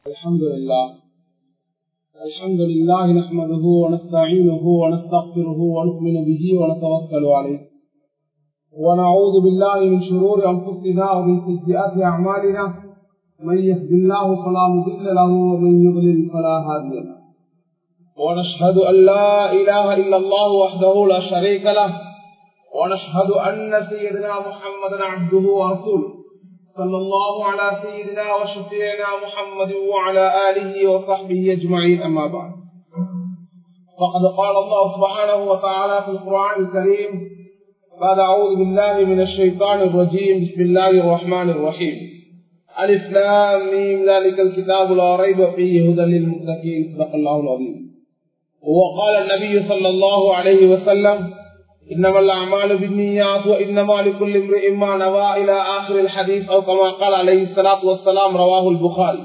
الحمد لله الحمد لله نحمده ونستعينه ونستغفره ونؤمن به ونتوكل عليه ونعوذ بالله من شرور انفسنا ومن سيئات اعمالنا من يهد الله فلا مضل له ومن يضلل فلا هادي له ونشهد ان لا اله الا الله وحده لا شريك له ونشهد ان سيدنا محمدا عبده ورسوله صلى الله على سيدنا وشفيعنا محمد وعلى آله وصحبه أجمعين أما بعد فقد قال الله سبحانه وتعالى في القرآن الكريم بعد أعوذ بالله من الشيطان الرجيم بسم الله الرحمن الرحيم ألف لام ميم ذلك الكتاب لا ريب فيه هدى للمتقين صدق الله العظيم وقال النبي صلى الله عليه وسلم إنما الأعمال بالنيات وإنما لكل امرئ ما نوى إلى آخر الحديث أو كما قال عليه الصلاة والسلام رواه البخاري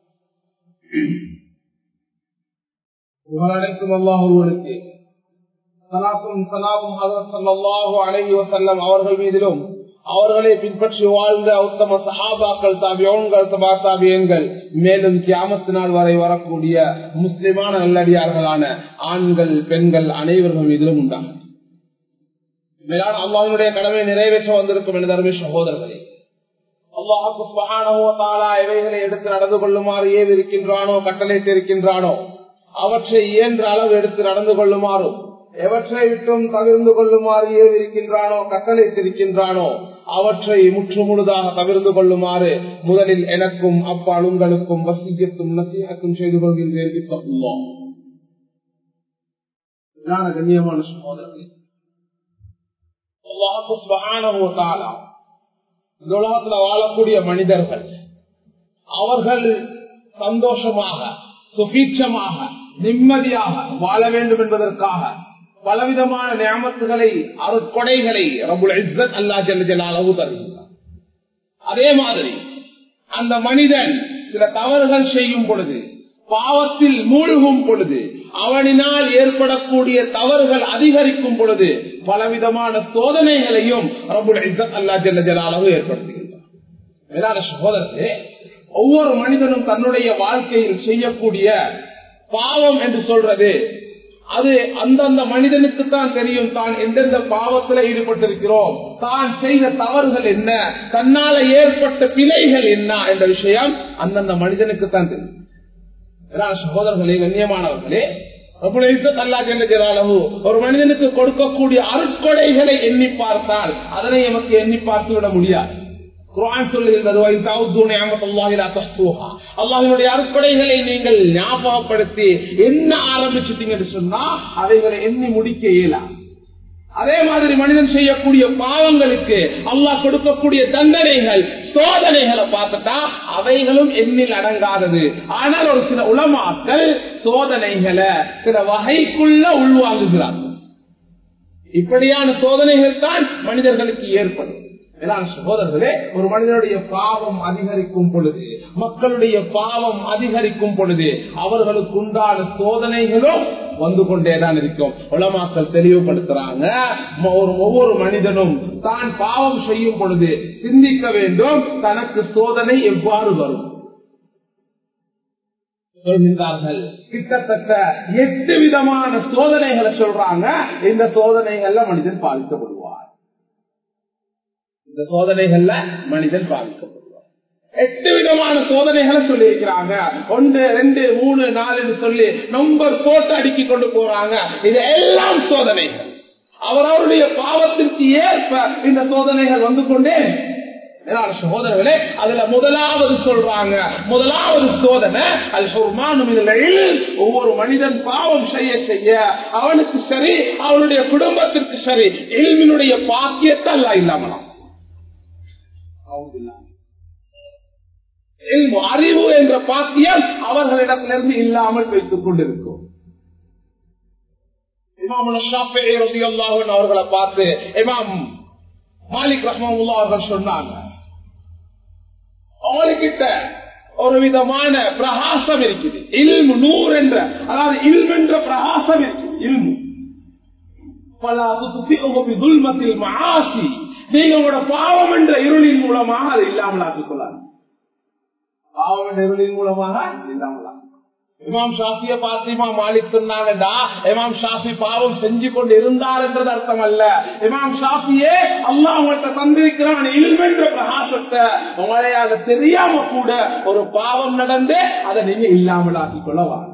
புகழனைக்கும் அல்லாஹ் ஒருவனுக்கு சலாத்தும் சலாமும் ஹசரத் ஸல்லல்லாஹு அலைஹி வஸல்லம் அவர்கள் மீதிலும் அவர்களை பின்பற்றி வாழ்ந்த உத்தம சஹாபாக்கள் தாபியோன்கள் தபா தாபியன்கள் மேலும் கியாமத்து நாள் வரை வரக்கூடிய முஸ்லிமான நல்லடியார்களான ஆண்கள் பெண்கள் அனைவர்கள் மீதிலும் உண்டாகும் மேலான அல்லாஹினுடைய கடமை நிறைவேற்ற வந்திருக்கும் என தர்மி சகோதரர்களே அல்லாஹாலா எவைகளை எடுத்து நடந்து கொள்ளுமாறு ஏது இருக்கின்றானோ கட்டளைத்து இருக்கின்றானோ அவற்றை இயன்ற அளவு எடுத்து நடந்து கொள்ளுமாறும் எவற்றை விட்டும் தவிர்ந்து கொள்ளுமாறு ஏது இருக்கின்றானோ கட்டளைத்திருக்கின்றானோ அவற்றை முற்று முழுதாக தவிர்ந்து கொள்ளுமாறு முதலில் எனக்கும் அப்பால் உங்களுக்கும் வசியத்தும் நசீகத்தும் செய்து கொள்கின்றேன் கண்ணியமான சகோதரர்களே இந்த உலகத்துல வாழக்கூடிய மனிதர்கள் அவர்கள் சந்தோஷமாக சுபீட்சமாக நிம்மதியாக வாழ வேண்டும் என்பதற்காக பலவிதமான நியமத்துகளை அருட்கொடைகளை அல்லா ஜெல்லாளவு தருகின்றார் அதே மாதிரி அந்த மனிதன் சில தவறுகள் செய்யும் பொழுது பாவத்தில் மூழ்கும் பொழுது அவனினால் ஏற்படக்கூடிய தவறுகள் அதிகரிக்கும் பொழுது பலவிதமான சோதனைகளையும் அல்லா ஜல்ல ஜலாலவு ஏற்படுத்துகின்றார் சகோதரர்களே ஒவ்வொரு மனிதனும் தன்னுடைய வாழ்க்கையில் செய்யக்கூடிய பாவம் என்று சொல்றது அது அந்தந்த மனிதனுக்கு தான் தெரியும் தான் எந்தெந்த பாவத்தில் ஈடுபட்டிருக்கிறோம் தான் செய்த தவறுகள் என்ன தன்னால ஏற்பட்ட பிழைகள் என்ன என்ற விஷயம் அந்தந்த மனிதனுக்கு தான் தெரியும் சகோதரர்களே கண்ணியமானவர்களே ஒரு மனிதனுக்கு கொடுக்கக்கூடிய அருட்கொடைகளை எண்ணி பார்த்தால் அதனை நமக்கு எண்ணி பார்த்து விட முடியாது குரான் சொல்லுகின்றது அல்லாஹினுடைய அருட்கொடைகளை நீங்கள் ஞாபகப்படுத்தி என்ன ஆரம்பிச்சுட்டீங்கன்னு சொன்னா அவைகளை எண்ணி முடிக்க இயலாம் அதே மாதிரி மனிதன் செய்யக்கூடிய பாவங்களுக்கு அல்லாஹ் கொடுக்கக்கூடிய தண்டனைகள் சோதனைகளை பார்த்துட்டா அவைகளும் எண்ணில் அடங்காதது ஆனால் ஒரு சில உளமாக்கள் சோதனைகளை சில வகைக்குள்ள உள்வாங்குகிறார்கள் இப்படியான சோதனைகள் தான் மனிதர்களுக்கு ஏற்படும் சகோதரர்களே ஒரு மனிதனுடைய பாவம் அதிகரிக்கும் பொழுது மக்களுடைய பாவம் அதிகரிக்கும் பொழுது அவர்களுக்கு உண்டான சோதனைகளும் வந்து கொண்டேதான் இருக்கும் உலமாக்கள் தெளிவுபடுத்துறாங்க ஒரு ஒவ்வொரு மனிதனும் தான் பாவம் செய்யும் பொழுது சிந்திக்க வேண்டும் தனக்கு சோதனை எவ்வாறு வரும் சொல்கின்றார்கள் கிட்டத்தட்ட எட்டு விதமான சோதனைகளை சொல்றாங்க இந்த சோதனைகள்ல மனிதன் பாதிக்கப்படுவார் இந்த சோதனைகள்ல மனிதன் பாதிக்கப்படுவார் எட்டு விதமான சோதனைகளை சொல்லி இருக்கிறாங்க ஒன்று ரெண்டு மூணு நாலு சொல்லி நம்பர் போட்டு அடுக்கி கொண்டு போறாங்க இது எல்லாம் சோதனைகள் அவரவருடைய பாவத்திற்கு ஏற்ப இந்த சோதனைகள் வந்து கொண்டே சகோதரர்களே அதுல முதலாவது சொல்றாங்க முதலாவது சோதனை அது ஒவ்வொரு மனிதன் பாவம் செய்ய செய்ய அவனுக்கு சரி அவனுடைய குடும்பத்திற்கு சரி எல்மினுடைய பாக்கியத்தை அல்ல இல்லாமலாம் அறிவு என்ற பாக்கியம் அவர்களிடத்திலிருந்து இல்லாமல் வைத்துக் கொண்டிருக்கும் அவர்களை பார்த்து இமாம் மாலிக் ரஹ்மல்லா அவர்கள் சொன்னாங்க அவர்கிட்ட ஒரு விதமான பிரகாசம் இருக்குது இல்மு நூறு என்ற அதாவது இல்ம் என்ற பிரகாசம் இருக்குது இல்மு நீங்க உங்களோட பாவம் என்ற இருளின் மூலமாக அதை இல்லாமல் ஆக்கிக் கொள்ளாது பாவம் நெருளின் மூலமாக இல்லாமலாம் இமாம் ஷாஃபிய பார்த்து இமாம் மாலிக் சொன்னாங்கடா இமாம் ஷாஃபி பாவம் செஞ்சு கொண்டு இருந்தார் என்றது அர்த்தம் அல்ல இமாம் ஷாஃபியே அல்லா உங்கள்கிட்ட தந்திருக்கிறான் இல்மென்ற பிரகாசத்தை உங்களையால தெரியாம கூட ஒரு பாவம் நடந்து அதை நீங்க இல்லாமல் ஆக்கிக் கொள்ள வாங்க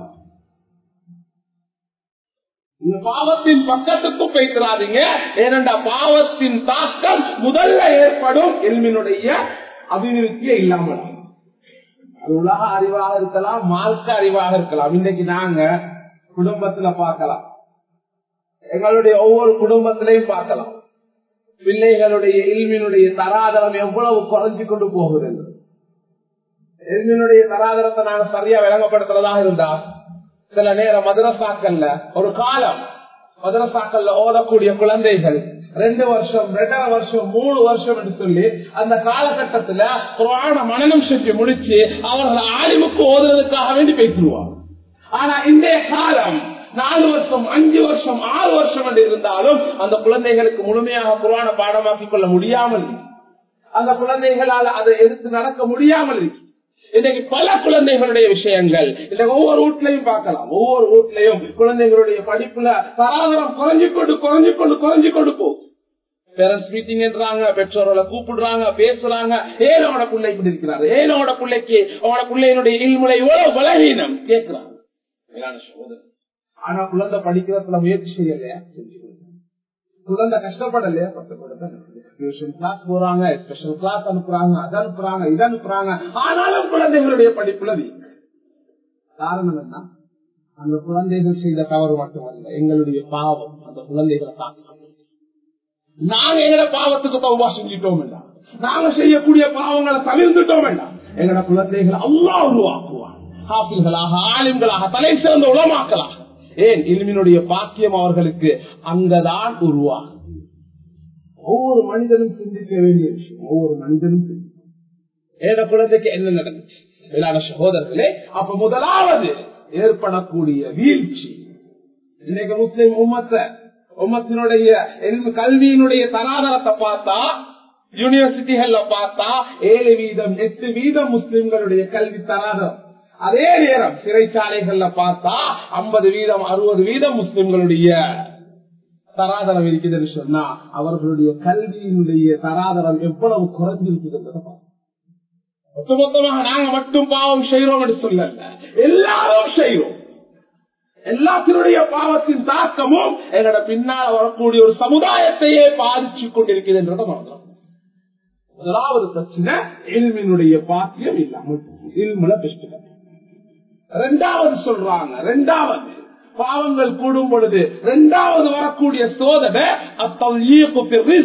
இந்த பாவத்தின் பக்கத்துக்கும் பேசுறாதீங்க ஏனென்றா பாவத்தின் தாக்கம் முதல்ல ஏற்படும் எல்மினுடைய அபிவிருத்தியே இல்லாமல் அது உலக அறிவாக இருக்கலாம் மார்க்க அறிவாக இருக்கலாம் இன்னைக்கு நாங்க குடும்பத்துல பார்க்கலாம் எங்களுடைய ஒவ்வொரு குடும்பத்திலையும் பார்க்கலாம் பிள்ளைகளுடைய இல்மினுடைய தராதரம் எவ்வளவு குறைஞ்சு கொண்டு போகுது எல்மினுடைய தராதரத்தை நாங்க சரியா விளங்கப்படுத்துறதாக இருந்தா சில நேரம் மதுரசாக்கல்ல ஒரு காலம் மதுரசாக்கல்ல ஓதக்கூடிய குழந்தைகள் ரெண்டு வருஷம் ரெண்டரை வருஷம் மூணு வருஷம் என்று சொல்லி அந்த காலகட்டத்துல குரான மனநம் செஞ்சு முடிச்சு அவர்கள் ஆலிமுக்கு ஓதுறதுக்காக வேண்டி பேசிடுவாங்க ஆனா இன்றைய காலம் நாலு வருஷம் அஞ்சு வருஷம் ஆறு வருஷம் என்று இருந்தாலும் அந்த குழந்தைகளுக்கு முழுமையாக குரான பாடமாக்கிக் கொள்ள முடியாமல் அந்த குழந்தைகளால் அதை எடுத்து நடக்க முடியாமல் இருக்கு இன்னைக்கு பல குழந்தைகளுடைய விஷயங்கள் இன்னைக்கு ஒவ்வொரு வீட்லையும் பார்க்கலாம் ஒவ்வொரு வீட்லையும் குழந்தைகளுடைய படிப்புல தராதரம் குறைஞ்சு கொண்டு குறைஞ்சு கொண்டு குறைஞ்சு கொண்டு போகும் பேரண்ட்ஸ் மீட்டிங் என்றாங்க பெற்றோர்களை கூப்பிடுறாங்க பேசுறாங்க ஏன் அவனோட பிள்ளை இப்படி இருக்கிறாரு ஏன் அவனோட பிள்ளைக்கு அவனோட பிள்ளையினுடைய இல்முறை எவ்வளவு பலவீனம் கேட்கிறாங்க ஆனா குழந்தை படிக்கிறதுல முயற்சி செய்யலையா செஞ்சு குழந்தை கஷ்டப்படலையா டியூஷன் கிளாஸ் போறாங்க ஸ்பெஷல் கிளாஸ் அனுப்புறாங்க அதை அனுப்புறாங்க இதை அனுப்புறாங்க ஆனாலும் குழந்தைகளுடைய படிப்புல வீக் காரணம் என்ன அந்த குழந்தைகள் செய்த தவறு மட்டுமல்ல எங்களுடைய பாவம் அந்த குழந்தைகளை தாக்கி நாங்க எங்கட பாவத்துக்கு தவா செஞ்சிட்டோம் வேண்டாம் நாங்க செய்யக்கூடிய பாவங்களை தவிர்த்துட்டோம் வேண்டாம் எங்கட குழந்தைகளை அல்லா உருவாக்குவான் ஹாஃபில்களாக ஆலிம்களாக தலை சிறந்த உளமாக்கலாக ஏன் இல்மினுடைய பாக்கியம் அவர்களுக்கு அங்கதான் உருவாகும் ஒவ்வொரு மனிதனும் சிந்திக்க வேண்டிய விஷயம் ஒவ்வொரு மனிதனும் ஏன குழந்தைக்கு என்ன நடந்துச்சு மேலான சகோதரர்களே அப்ப முதலாவது ஏற்படக்கூடிய வீழ்ச்சி இன்னைக்கு முஸ்லிம் உம்மத்தை உம்மத்தினுடைய கல்வியினுடைய தராதரத்தை பார்த்தா யூனிவர்சிட்டிகள்ல பார்த்தா ஏழு வீதம் எட்டு வீதம் முஸ்லிம்களுடைய கல்வி தராதரம் அதே நேரம் சிறைச்சாலைகள்ல பார்த்தா ஐம்பது வீதம் அறுபது வீதம் முஸ்லிம்களுடைய தராதரம் இருக்குதுன்னு சொன்னா அவர்களுடைய கல்வியினுடைய தராதரம் எவ்வளவு குறைஞ்சிருக்குதுன்றத ஒட்டுமொத்தமாக நாங்க மட்டும் பாவம் செய்யறோம் என்று சொல்லல எல்லாரும் செய்யறோம் எல்லாத்தினுடைய பாவத்தின் தாக்கமும் எங்களோட பின்னால் வரக்கூடிய ஒரு சமுதாயத்தையே பாதிச்சு கொண்டிருக்கிறதுன்றத மறந்துடும் முதலாவது பிரச்சனை இல்மினுடைய பாக்கியம் இல்லாமல் இல்முல பெஸ்ட் ரெண்டாவது சொல்றாங்க ரெண்டாவது பாவங்கள் கூடும் பொழுது இரண்டாவது வரக்கூடிய சோதனை அத்தல்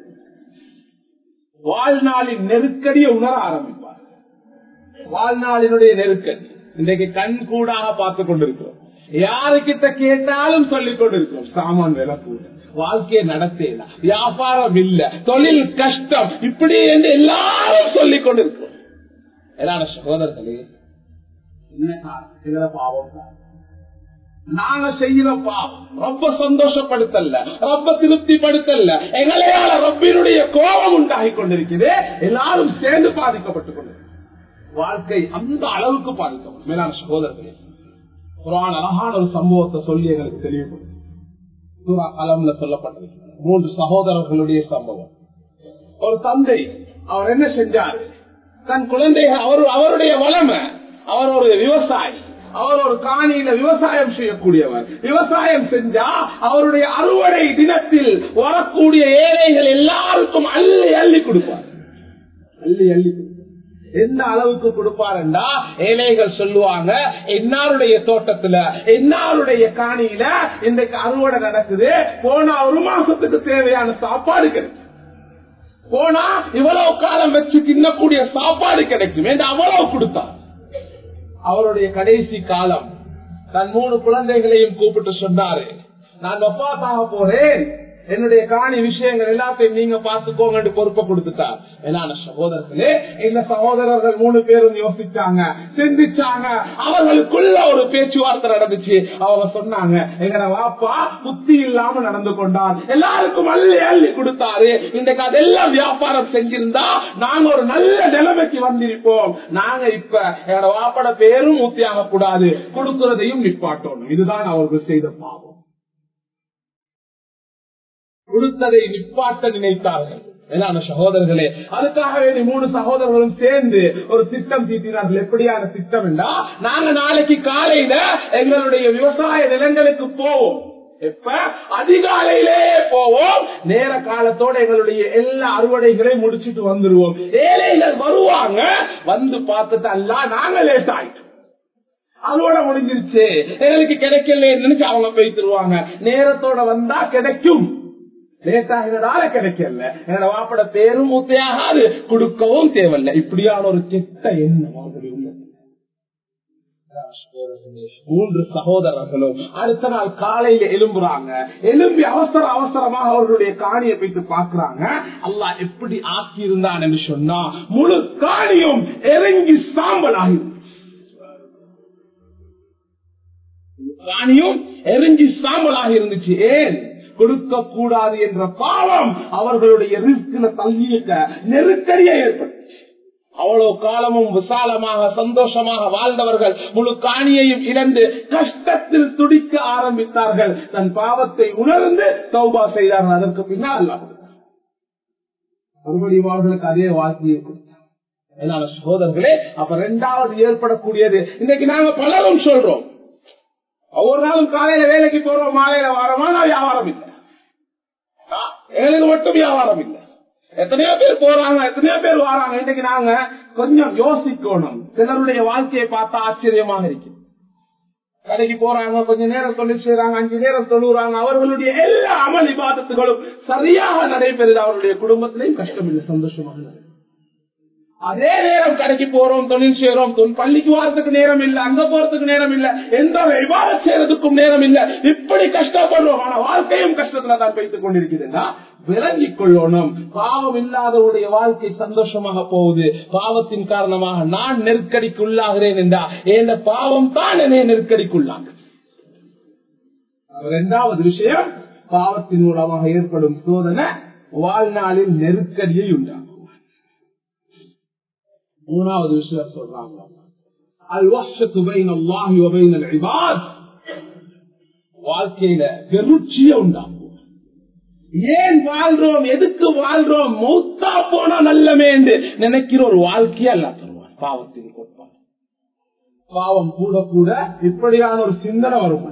வாழ்நாளின் நெருக்கடியை உணர ஆரம்பிப்பார் வாழ்நாளினுடைய நெருக்கடி இன்றைக்கு கண் கூடாக பார்த்து கொண்டிருக்கிறோம் யாருக்கிட்ட கேட்டாலும் சொல்லிக் கொண்டிருக்கிறோம் சாமான் விலை கூட வாழ்க்கையை நடத்தேனா வியாபாரம் இல்ல தொழில் கஷ்டம் இப்படி என்று எல்லாரும் சொல்லிக் கொண்டிருக்கிறோம் எல்லாரும் சகோதரர்களே என்ன பாவம் நாங்க செய்யற பாவம் ரொம்ப சந்தோஷப்படுத்தல ரொம்ப திருப்திப்படுத்தல எங்களையால ரப்பினுடைய கோபம் உண்டாகி கொண்டிருக்குது எல்லாரும் சேர்ந்து பாதிக்கப்பட்டுக் கொண்டிருக்கிறோம் வாழ்க்கை அந்த அளவுக்கு பாதிக்கப்படும் மேலான சகோதரர்களே குரான் அழகான ஒரு சம்பவத்தை சொல்லி எங்களுக்கு தெளிவுபடும் சூரா கலம்ல சொல்லப்பட்டது மூன்று சகோதரர்களுடைய சம்பவம் ஒரு தந்தை அவர் என்ன செஞ்சார் தன் குழந்தைகள் அவர் அவருடைய வளமை அவர் ஒரு விவசாயி அவர் ஒரு காணியில விவசாயம் செய்யக்கூடியவர் விவசாயம் செஞ்சா அவருடைய அறுவடை தினத்தில் வரக்கூடிய ஏழைகள் எல்லாருக்கும் அள்ளி அள்ளி கொடுப்பார் அள்ளி அள்ளி எந்த அளவுக்கு கொடுப்பாருண்டா ஏழைகள் சொல்லுவாங்க என்னாருடைய தோட்டத்துல என்னாருடைய காணியில இன்றைக்கு அறுவடை நடக்குது போனா ஒரு மாசத்துக்கு தேவையான சாப்பாடு கிடைக்கும் போனா இவ்வளவு காலம் வச்சு தின்னக்கூடிய சாப்பாடு கிடைக்கும் என்று அவ்வளவு கொடுத்தார் அவருடைய கடைசி காலம் தன் மூணு குழந்தைகளையும் கூப்பிட்டு சொன்னாரு நான் ஒப்பாத்தாக போறேன் என்னுடைய காணி விஷயங்கள் எல்லாத்தையும் நீங்க பாத்துக்கோங்க பொறுப்பை கொடுத்துட்டார் என்னான சகோதரர்களே எங்க சகோதரர்கள் மூணு பேரும் யோசிச்சாங்க சிந்திச்சாங்க அவங்களுக்குள்ள ஒரு பேச்சுவார்த்தை நடந்துச்சு அவங்க சொன்னாங்க எங்கட வாப்பா புத்தி இல்லாம நடந்து கொண்டார் எல்லாருக்கும் அள்ளி அள்ளி கொடுத்தாரு இன்றைக்கு அதெல்லாம் வியாபாரம் செஞ்சிருந்தா நாங்க ஒரு நல்ல நிலைமைக்கு வந்திருப்போம் நாங்க இப்ப எங்கட வாப்பட பேரும் ஊத்தியாக கூடாது கொடுக்கிறதையும் நிப்பாட்டணும் இதுதான் அவர்கள் செய்த பாவம் கொடுத்ததை நிப்பாட்ட நினைத்தார்கள் மேலான சகோதரர்களே அதுக்காக வேண்டி மூணு சகோதரர்களும் சேர்ந்து ஒரு திட்டம் தீட்டினார்கள் எப்படியான திட்டம் என்றா நாங்க நாளைக்கு காலையில எங்களுடைய விவசாய நிலங்களுக்கு போவோம் எப்ப அதிகாலையிலே போவோம் நேர காலத்தோட எங்களுடைய எல்லா அறுவடைகளையும் முடிச்சிட்டு வந்துருவோம் ஏழைகள் வருவாங்க வந்து பார்த்துட்டு அல்ல நாங்க லேட் ஆயிட்டோம் அதோட முடிஞ்சிருச்சு எங்களுக்கு கிடைக்கல நினைச்சு அவங்க போய்த்துருவாங்க நேரத்தோட வந்தா கிடைக்கும் லேட்டாகிறதால கிடைக்கல என்னோட வாப்பட பேரும் மூத்தையாகாது கொடுக்கவும் தேவையில்லை இப்படியான ஒரு கெட்ட எண்ணம் அவர்களுடைய உள்ளது மூன்று சகோதரர்களும் அடுத்த நாள் காலையில எலும்புறாங்க எலும்பி அவசர அவசரமாக அவர்களுடைய காணியை போயிட்டு பாக்குறாங்க அல்லாஹ் எப்படி ஆக்கி இருந்தான் என்று சொன்னா முழு காணியும் இறங்கி சாம்பல் ஆகிருச்சு காணியும் எரிஞ்சி சாம்பலாக இருந்துச்சு ஏன் கொடுக்க கூடாது என்ற பாவம் அவர்களுடைய ரிஸ்கில தள்ளியிருக்க நெருக்கடியை ஏற்பட்டுச்சு அவ்வளவு காலமும் விசாலமாக சந்தோஷமாக வாழ்ந்தவர்கள் முழு காணியையும் இழந்து கஷ்டத்தில் துடிக்க ஆரம்பித்தார்கள் தன் பாவத்தை உணர்ந்து தௌபா செய்தார்கள் அதற்கு பின்னால் அல்ல மறுபடியும் அவர்களுக்கு அதே வாழ்க்கையை கொடுத்தார் அதனால சகோதரர்களே அப்ப இரண்டாவது ஏற்படக்கூடியது இன்னைக்கு நாங்க பலரும் சொல்றோம் ஒவ்வொரு நாளும் காலையில வேலைக்கு போறோம் மாலையில வாரமா நான் வியாபாரம் இல்லை எங்களுக்கு மட்டும் வியாபாரம் இல்லை எத்தனையோ பேர் போறாங்க எத்தனையோ பேர் வராங்க இன்னைக்கு நாங்க கொஞ்சம் யோசிக்கணும் சிலருடைய வாழ்க்கையை பார்த்தா ஆச்சரியமாக இருக்கு கடைக்கு போறாங்க கொஞ்ச நேரம் தொழில் செய்யறாங்க அஞ்சு நேரம் தொழுறாங்க அவர்களுடைய எல்லா அமல் விவாதத்துகளும் சரியாக நடைபெறுது அவருடைய குடும்பத்திலையும் கஷ்டம் இல்லை சந்தோஷமாக நடைபெறுது. அதே நேரம் கடைக்கு போறோம் தொழில் செய்யறோம் தொழில் பள்ளிக்கு போறதுக்கு நேரம் இல்ல அங்க போறதுக்கு நேரம் இல்ல எந்த விவாதம் செய்யறதுக்கும் நேரம் இல்ல இப்படி கஷ்டப்படுறோம் ஆனா வாழ்க்கையும் கஷ்டத்துல தான் வைத்துக் கொண்டிருக்குதுன்னா விளங்கிக் கொள்ளணும் பாவம் இல்லாதவருடைய வாழ்க்கை சந்தோஷமாக போகுது பாவத்தின் காரணமாக நான் நெருக்கடிக்கு உள்ளாகிறேன் என்றா இந்த பாவம் தான் என்னை நெருக்கடிக்குள்ளாங்க இரண்டாவது விஷயம் பாவத்தின் மூலமாக ஏற்படும் சோதனை வாழ்நாளில் நெருக்கடியை உண்டாகும் மூணாவது விஷயம் சொல்றாங்க அல் வஷத்து பைன் அல்லாஹி வபைன் அல் இபாத் வாழ்க்கையில வெறுச்சிய உண்டாகும் ஏன் வாழ்றோம் எதுக்கு வாழ்றோம் மௌத்தா போனா நல்லமே என்று நினைக்கிற ஒரு வாழ்க்கையை அல்ல தருவான் பாவத்தின் கோட்பாடு பாவம் கூட கூட இப்படியான ஒரு சிந்தனை வரும்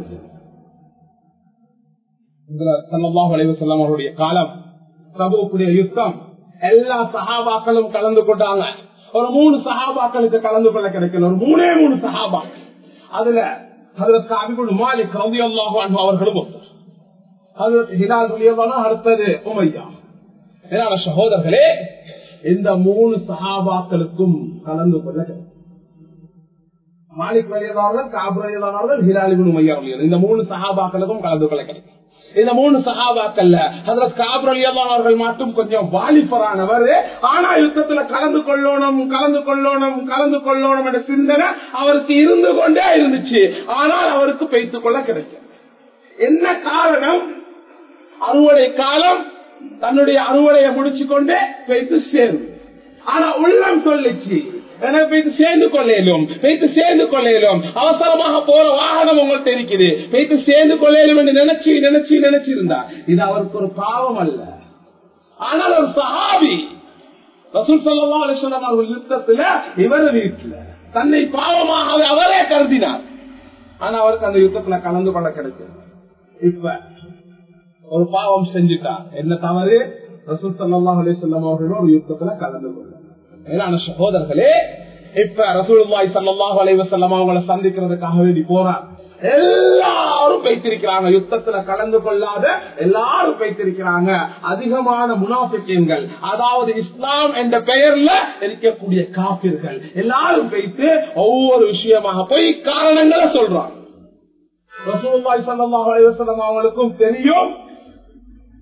செல்லம் அவருடைய காலம் சபுக்குடைய யுத்தம் எல்லா சகாபாக்களும் கலந்து கொண்டாங்க ஒரு மூணு சகாபாக்களுக்கு கலந்து கொள்ள கிடைக்கல ஒரு மூணே மூணு சகாபாக்கள் அதுல அதற்கு அபிகுள் மாலிக் ரவி அல்லாஹ் அவர்களும் ஒருத்தர் அதற்கு ஹிலால் உலியவான அடுத்தது உமையா ஏன்னா சகோதரர்களே இந்த மூணு சகாபாக்களுக்கும் கலந்து கொள்ள கிடைக்கும் மாலிக் வலியதானவர்கள் காபு வலியதானவர்கள் ஹிலாலிபின் உமையா வலியது இந்த மூணு சகாபாக்களுக்கும் கலந்து கொள்ள கிடைக்கும் இந்த மூணு சகாபாக்கல்ல அதுல காபரலியதானவர்கள் மட்டும் கொஞ்சம் வாலிபரானவர் ஆனா யுத்தத்துல கலந்து கொள்ளணும் கலந்து கொள்ளணும் கலந்து கொள்ளணும் என்ற சிந்தனை அவருக்கு இருந்து கொண்டே இருந்துச்சு ஆனால் அவருக்கு பெய்த்துக் கொள்ள கிடைக்கும் என்ன காரணம் அறுவடை காலம் தன்னுடைய அறுவடையை முடிச்சு கொண்டே பெய்த்து சேரும் ஆனா உள்ளம் சொல்லிச்சு எனக்கு போயிட்டு சேர்ந்து கொள்ளையிலும் போயிட்டு சேர்ந்து கொள்ளையிலும் அவசரமாக போற வாகனம் உங்கள்கிட்ட இருக்குது போயிட்டு சேர்ந்து கொள்ளையிலும் என்று நினைச்சு நினைச்சு நினைச்சிருந்தா இது அவருக்கு ஒரு பாவம் அல்ல ஆனால் ஒரு சஹாபி ரசூல் சல்லா அலிஸ்லாம் அவர்கள் யுத்தத்துல இவர் வீட்டுல தன்னை பாவமாக அவரே கருதினார் ஆனா அவருக்கு அந்த யுத்தத்துல கலந்து கொள்ள கிடைக்கும் இப்ப ஒரு பாவம் செஞ்சுட்டார் என்ன தவறு ரசூல் சல்லா அலிஸ்லாம் அவர்களோட ஒரு யுத்தத்துல கலந்து கொள்ள மேலான சகோதரர்களே இப்ப ரசூலுல்லாய் சல்லாஹ் அலைவசல்லம் அவங்களை சந்திக்கிறதுக்காக வேண்டி போறார் எல்லாரும் வைத்திருக்கிறாங்க யுத்தத்துல கலந்து கொள்ளாத எல்லாரும் வைத்திருக்கிறாங்க அதிகமான முனாபிக்கங்கள் அதாவது இஸ்லாம் என்ற பெயர்ல இருக்கக்கூடிய காப்பிர்கள் எல்லாரும் வைத்து ஒவ்வொரு விஷயமாக போய் காரணங்களை சொல்றாங்க ரசூலுல்லாய் சல்லாஹ் அலைவசல்லம் அவங்களுக்கும் தெரியும்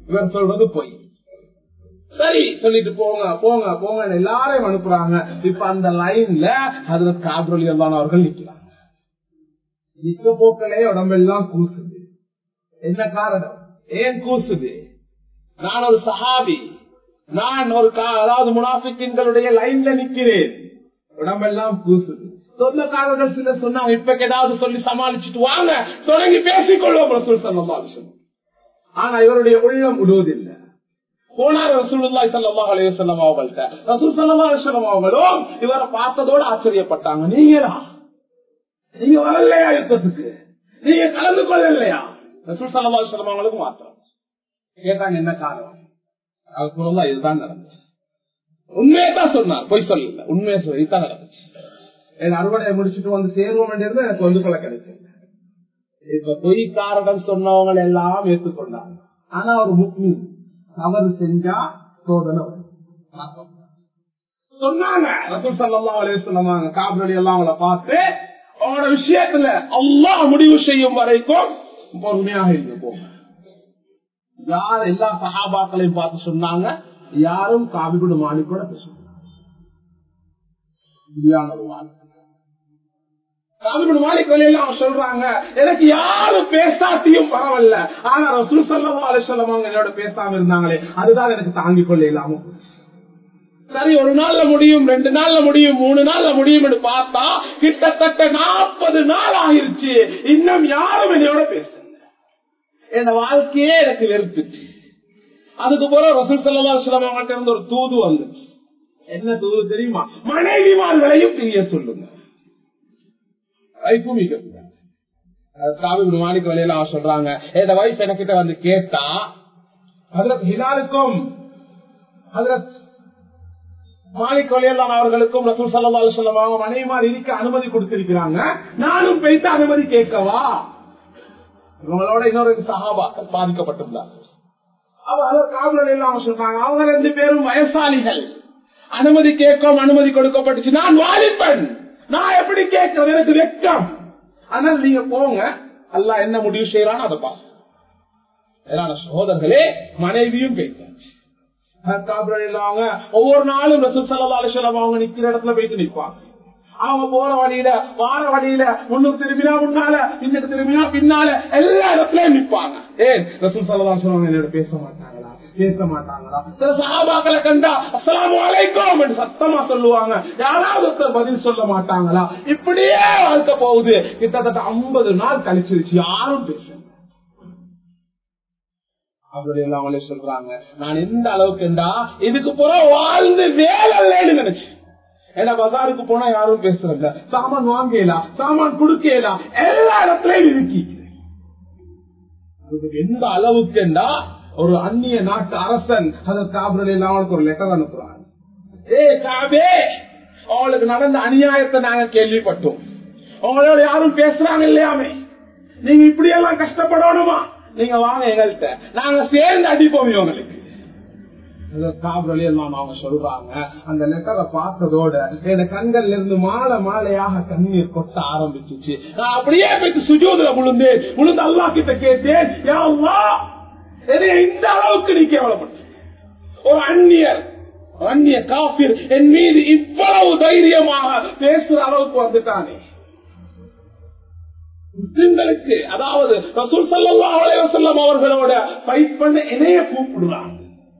இவர் சொல்றது பொய் சரி சொல்லிட்டு போங்க போங்க போங்க எல்லாரையும் அனுப்புறாங்க இப்ப அந்த லைன்ல அதுல காபிரலி எல்லாம் அவர்கள் நிக்கிறாங்க நிக்க போக்களே உடம்பெல்லாம் கூசுது என்ன காரணம் ஏன் கூசுது நான் ஒரு சஹாபி நான் ஒரு அதாவது முனாபிக்கின்களுடைய லைன்ல நிக்கிறேன் உடம்பெல்லாம் கூசுது சொந்தக்காரர்கள் சிலர் சொன்னாங்க இப்ப ஏதாவது சொல்லி சமாளிச்சுட்டு வாங்க தொடங்கி பேசிக்கொள்வோம் ரசூல் சல்லாசம் ஆனா இவருடைய உள்ளம் விடுவதில்லை போனார் ரசூலுல்லாய் சல்லா அலையம் அவங்கள்ட்ட ரசூல் சல்லா அலிஸ்லாம் அவங்களும் இவரை பார்த்ததோடு ஆச்சரியப்பட்டாங்க நீங்களா நீங்க வரலையா யுத்தத்துக்கு நீங்க கலந்து கொள்ளலையா ரசூல் சல்லா அலிஸ்லாம் அவங்களுக்கு மாத்திரம் கேட்டாங்க என்ன காரணம் அதுக்குள்ள இதுதான் நடந்துச்சு உண்மையை தான் சொன்னார் பொய் சொல்லல உண்மையை சொல்லி இதுதான் நடந்துச்சு என் அறுவடையை முடிச்சுட்டு வந்து சேருவோம் வேண்டியது எனக்கு வந்து கொள்ள கிடைக்கும் இப்ப பொய் காரணம் சொன்னவங்க எல்லாம் ஏற்றுக்கொண்டாங்க ஆனா ஒரு முக்மீன் தவறு செஞ்சா சோதனை சொன்னாங்க ரசூல் சல்லா அலைய சொன்னாங்க காபிரடி எல்லாம் அவங்கள பார்த்து அவங்களோட விஷயத்துல அல்லா முடிவு செய்யும் வரைக்கும் பொறுமையாக இருந்து போங்க யார் எல்லா சகாபாக்களையும் பார்த்து சொன்னாங்க யாரும் காபிகுடு மாணி கூட பேசுவாங்க ஒரு வாழ்க்கை காபிகுடு மாலிக் வழியெல்லாம் சொல்றாங்க எனக்கு யாரும் பேசாட்டியும் பரவாயில்ல ஆனா ரசூல் சல்லா அலிசல்லமாங்க என்னோட பேசாம இருந்தாங்களே அதுதான் எனக்கு தாங்கிக் கொள்ள இல்லாம சரி ஒரு நாள்ல முடியும் ரெண்டு நாள்ல முடியும் மூணு நாள்ல முடியும் என்று பார்த்தா கிட்டத்தட்ட நாற்பது நாள் ஆயிருச்சு இன்னும் யாரும் என்னோட பேசுங்க என் வாழ்க்கையே எனக்கு வெறுத்துச்சு அதுக்கு பிறகு ரசூல் சல்லா அலிஸ்லாமங்கிட்ட இருந்து ஒரு தூது வந்துச்சு என்ன தூது தெரியுமா மனைவிமார்களையும் பிரிய சொல்லுங்க வைப்பும் மாணிக்க வழியில அவன் சொல்றாங்க என் வைஃப் என்கிட்ட வந்து கேட்டா அதுல ஹிலாலுக்கும் அதுல மாலிக் வழியெல்லாம் அவர்களுக்கும் ரசூல் சல்லா அலுவலம் அவங்க மனைவிமார் இருக்க அனுமதி கொடுத்திருக்கிறாங்க நானும் போயிட்டு அனுமதி கேட்கவா இவங்களோட இன்னொரு சகாபாக்கள் பாதிக்கப்பட்டிருந்தாங்க அவங்க சொன்னாங்க அவங்க ரெண்டு பேரும் வயசாளிகள் அனுமதி கேட்கும் அனுமதி கொடுக்கப்பட்டுச்சு நான் வாலிப்பன் நான் எப்படி கேட்கிறது எனக்கு வெக்கம் ஆனால் நீங்க போங்க அல்ல என்ன முடிவு செய்யறான்னு அதை பாருங்க சகோதரர்களே மனைவியும் பேசாச்சு ஒவ்வொரு நாளும் அவங்க நிக்கிற இடத்துல போயிட்டு நிற்பாங்க அவங்க போற வழியில வார வழியில முன்னுக்கு திரும்பினா முன்னால இன்னுக்கு திரும்பினா பின்னால எல்லா இடத்துலயும் நிற்பாங்க ஏன் ரசூல் சல்லா சொல்லுவாங்க என்னோட பேச மாட்டாங்களா பேச மாட்டாங்களா சில சகாபாக்களை கண்டா அஸ்லாம் வலைக்கும் என்று சத்தமா சொல்லுவாங்க யாராவது ஒருத்தர் பதில் சொல்ல மாட்டாங்களா இப்படியே வாழ்க்கை போகுது கிட்டத்தட்ட ஐம்பது நாள் கழிச்சிருச்சு யாரும் பேச அப்படி அவங்களே சொல்றாங்க நான் எந்த அளவுக்குண்டா இதுக்கு புற வாழ்ந்து வேலைன்னு நினைச்சேன் ஏன்னா பசாருக்கு போனா யாரும் பேசுறதில்ல சாமான் வாங்கலாம் சாமான் கொடுக்கலாம் எல்லா இடத்துலயும் இருக்கி எந்த அளவுக்குண்டா ஒரு அந்நிய நாட்டு அரசன் அதற்கு காபிரல் அவனுக்கு ஒரு லெட்டர் அனுப்புறாங்க ஏ காபே அவளுக்கு நடந்த அநியாயத்தை நாங்க கேள்விப்பட்டோம் அவங்களோட யாரும் பேசுறாங்க இல்லையாமே நீங்க இப்படி எல்லாம் கஷ்டப்படணுமா நீங்க வாங்க எங்கள்கிட்ட நாங்க சேர்ந்து அடிப்போம் இவங்களுக்கு அவங்க சொல்றாங்க அந்த லெட்டரை பார்த்ததோட என் கண்கள்ல இருந்து மாலை மாலையாக கண்ணீர் கொட்ட ஆரம்பிச்சிச்சு நான் அப்படியே போயிட்டு சுஜோதுல விழுந்து விழுந்து அல்லா கிட்ட கேட்டேன் இந்த அளவுக்கு நீ கேவலப்பட்ட ஒரு அந்நியர் அந்நிய காப்பீர் என் மீது இவ்வளவு தைரியமாக பேசுற அளவுக்கு வந்துட்டானே முஸ்லிம்களுக்கு அதாவது ரசூல் சல்லா அலைவசல்லம் அவர்களோட ஃபைட் பண்ண இணைய கூப்பிடுறாங்க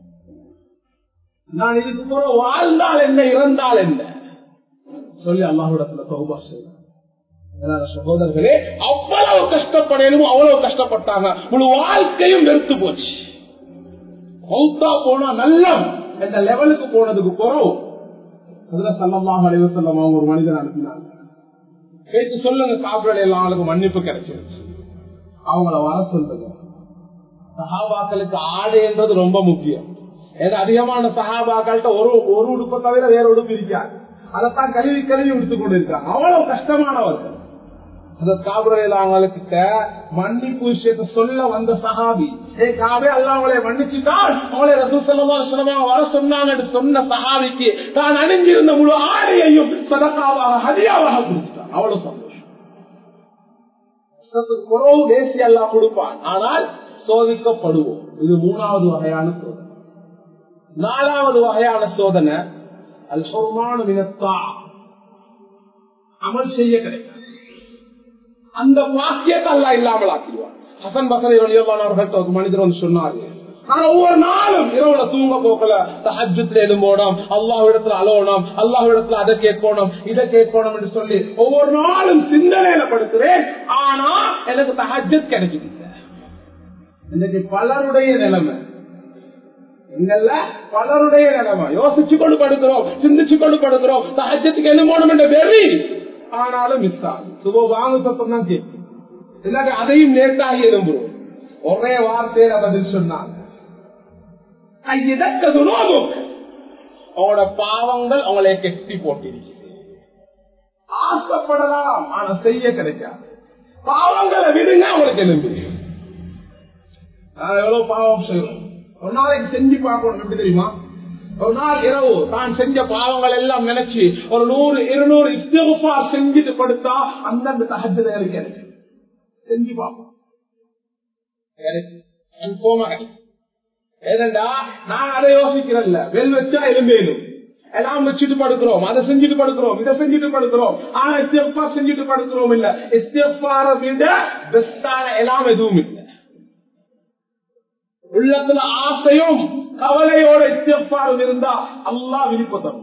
நான் இதுக்கு போற வாழ்ந்தால் என்ன இறந்தால் என்ன சொல்லி அல்லாஹிடத்துல தௌபா செய்யலாம் சகோதரர்களே அவ்வளவு கஷ்டப்படணும் அவ்வளவு கஷ்டப்பட்டாங்க முழு வாழ்க்கையும் வெறுத்து போச்சு மௌத்தா போனா நல்லம் என்ற லெவலுக்கு போனதுக்கு போறோம் அதுல சல்லமாக அலைவ செல்லம் அவங்க ஒரு மனிதன் அனுப்பினாங்க பேச்சு சொல்லுங்க காப்பிரலை எல்லாம் அவளுக்கு மன்னிப்பு கிடைச்சிருச்சு அவங்கள வர சொல்லுங்க சகாபாக்களுக்கு ஆடு என்றது ரொம்ப முக்கியம் ஏன்னா அதிகமான சகாபாக்கள்கிட்ட ஒரு ஒரு உடுப்பை தவிர வேற உடுப்பு இருக்காது அதைத்தான் கழுவி கழுவி உடுத்து கொண்டு இருக்காங்க அவ்வளவு கஷ்டமானவர்கள் அந்த காபுரையில அவங்களுக்கு மன்னிப்பு விஷயத்த சொல்ல வந்த சஹாபி ஏ காபே அல்ல அவங்களை மன்னிச்சுட்டால் அவளை ரசூசல்லமா வர சொன்னாங்க சொன்ன சஹாபிக்கு தான் அணிஞ்சிருந்த முழு ஆடையையும் சதக்காவாக ஹதியாவாக கொடுத்துட்டான் அவ்வளவு சந்தோஷம் குறவு தேசிய எல்லாம் கொடுப்பான் ஆனால் சோதிக்கப்படுவோம் இது மூணாவது வகையான சோதனை நாலாவது வகையான சோதனை அல் சொர்மான வினத்தா அமல் செய்ய கிடைக்கும் அந்த வாக்கியத்தை அல்ல இல்லாமல் ஆக்கிடுவார் ஹசன் பசரை வழியோவானவர்கள் ஒரு மனிதர் வந்து சொன்னாரு ஆனா ஒவ்வொரு நாளும் இரவுல தூங்க போக்கல தஹஜத்துல எழும்போடும் அல்லாஹ் இடத்துல அலோணும் அல்லாஹ் இடத்துல அதை கேட்கணும் இதை கேட்கணும் என்று சொல்லி ஒவ்வொரு நாளும் சிந்தனையில படுக்கிறேன் ஆனா எனக்கு தஹஜத் கிடைக்குது இன்னைக்கு பலருடைய நிலைமை எங்கல்ல பலருடைய நிலைமை யோசிச்சு கொண்டு படுக்கிறோம் சிந்திச்சு கொண்டு படுக்கிறோம் சஹஜத்துக்கு எழும்போணும் என்ற வெறி ஆனாலும் மிஸ் ஆகும் சுப வாங்க சத்தம் தான் கேட்கும் இல்லாட்டி அதையும் நேர்த்தாகி எழும்புறோம் ஒரே வார்த்தையில பதில் சொன்னாங்க அவங்களோட பாவங்கள் அவங்களை கெட்டி போட்டிருக்கு ஆசைப்படலாம் ஆனா செய்ய கிடைக்காது பாவங்களை விடுங்க அவங்களுக்கு எழும்பு நான் எவ்வளவு பாவம் செய்யறோம் ஒரு நாளைக்கு செஞ்சு பார்க்கணும் எப்படி தெரியுமா ஒரு நாள் இரவு தான் செஞ்ச பாவங்கள் எல்லாம் நினைச்சு ஒரு நூறு இருநூறு இஸ்தகுப்பா செஞ்சுட்டு படுத்தா அந்தந்த தகஜத எனக்கு செஞ்சு பார்ப்போம் ஏனண்டா நான் அதை யோசிக்கிறல்ல வெல் வச்சா எலும்பேலும் எல்லாம் வச்சுட்டு படுக்கிறோம் அதை செஞ்சுட்டு படுக்கிறோம் இதை செஞ்சுட்டு படுக்கிறோம் ஆனா இஸ்தேஃபா செஞ்சுட்டு படுக்கிறோம் இல்ல இஸ்தேஃபார விட பெஸ்டான எல்லாம் எதுவும் இல்லை உள்ளத்துல ஆசையும் கவலையோட இஸ்தேஃபாரும் இருந்தா அல்லா விருப்ப தருவார்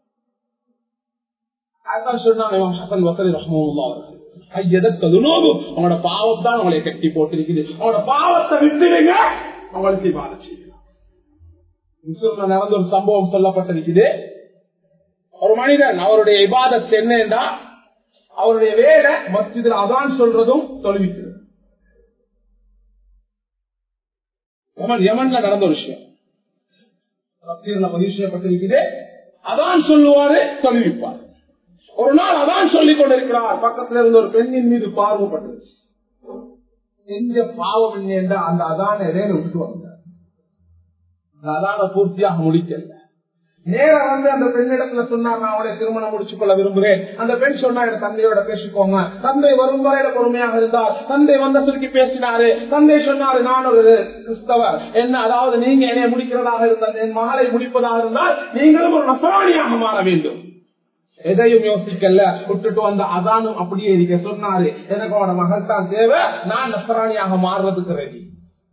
அதான் சொன்னாங்க ஹசன் வசதி ரஹ்மல்லா அவர்கள் அவங்களோட பாவத்தான் அவங்களை கட்டி போட்டிருக்குது அவங்களோட பாவத்தை விட்டுடுங்க அவங்களுக்கு இவ்வாறு செய்யலாம் நடந்த ஒரு சம்பவம் சொல்லப்பட்டிருக்குது ஒரு மனிதன் அவருடைய இபாதத் என்னன்னா அவருடைய வேலை மஸ்ஜிதில் அதான் சொல்றதும் தொழுவிக்கிறது யமன் யமன்ல நடந்த ஒரு விஷயம் பதிவு செய்யப்பட்டிருக்குது அதான் சொல்லுவாரு தொழுவிப்பார் ஒரு நாள் அதான் சொல்லிக் கொண்டிருக்கிறார் பக்கத்துல இருந்த ஒரு பெண்ணின் மீது பார்வைப்பட்டுருச்சு செஞ்ச பாவம் என்ன அந்த அதான இடையில விட்டு வந்தார் அந்த அதான பூர்த்தியாக முடிக்கல நேரம் வந்து அந்த பெண்ணிடத்துல சொன்னா நான் அவளை திருமணம் முடிச்சு கொள்ள விரும்புகிறேன் அந்த பெண் சொன்னா என் தந்தையோட பேசிக்கோங்க தந்தை வரும் வரையில பொறுமையாக இருந்தார் தந்தை வந்த சுருக்கி பேசினாரு தந்தை சொன்னாரு நான் ஒரு கிறிஸ்தவர் என்ன அதாவது நீங்க என்னை முடிக்கிறதாக இருந்தால் என் மகளை முடிப்பதாக இருந்தால் நீங்களும் ஒரு நசராணியாக மாற வேண்டும் எதையும் யோசிக்கல விட்டுட்டு வந்த அதானும் அப்படியே இருக்க சொன்னாரு எனக்கு அவனோட மகள் தான் தேவை நான் நசராணியாக மாறுறதுக்கு ரெடி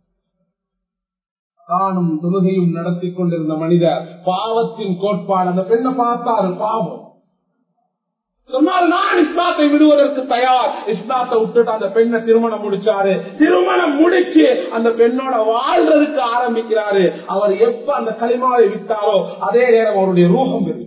தானும் தொழுகையும் நடத்தி கொண்டிருந்த மனிதர் பாவத்தின் கோட்பாடு அந்த பெண்ணை பார்த்தாரு பாவம் சொன்னால் நான் இஸ்லாத்தை விடுவதற்கு தயார் இஸ்லாத்தை விட்டுட்டு அந்த பெண்ணை திருமணம் முடிச்சாரு திருமணம் முடிச்சு அந்த பெண்ணோட வாழ்றதுக்கு ஆரம்பிக்கிறாரு அவர் எப்ப அந்த களிமாவை விட்டாரோ அதே நேரம் அவருடைய ரூபம் இருந்துச்சு